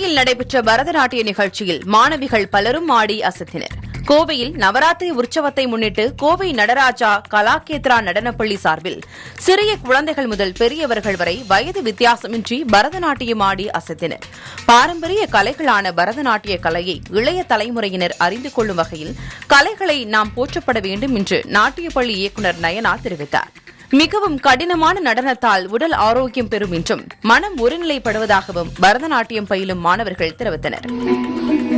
கோவையில் நடைபெற்ற பரதநாட்டிய நிகழ்ச்சியில் மாணவிகள் பலரும் ஆடி அசத்தினர் கோவையில் நவராத்திரி உற்சவத்தை முன்னிட்டு கோவை நடராஜா கலாகேத்ரா நடனப்பள்ளி சார்பில் சிறிய குழந்தைகள் முதல் பெரியவர்கள் வரை வயது வித்தியாசமின்றி பரதநாட்டியம் ஆடி அசத்தினர் பாரம்பரிய கலைகளான பரதநாட்டிய கலையை இளைய தலைமுறையினர் அறிந்து கொள்ளும் வகையில் கலைகளை நாம் போற்றப்பட வேண்டும் என்று நாட்டியப்பள்ளி இயக்குநர் நயனா தெரிவித்தார் மிகவும் கடினமான நடனத்தால் உடல் ஆரோக்கியம் பெறும் என்றும் மனம் ஒருநிலைப்படுவதாகவும் பரதநாட்டியம் பயிலும் மாணவர்கள் தெரிவித்தனர்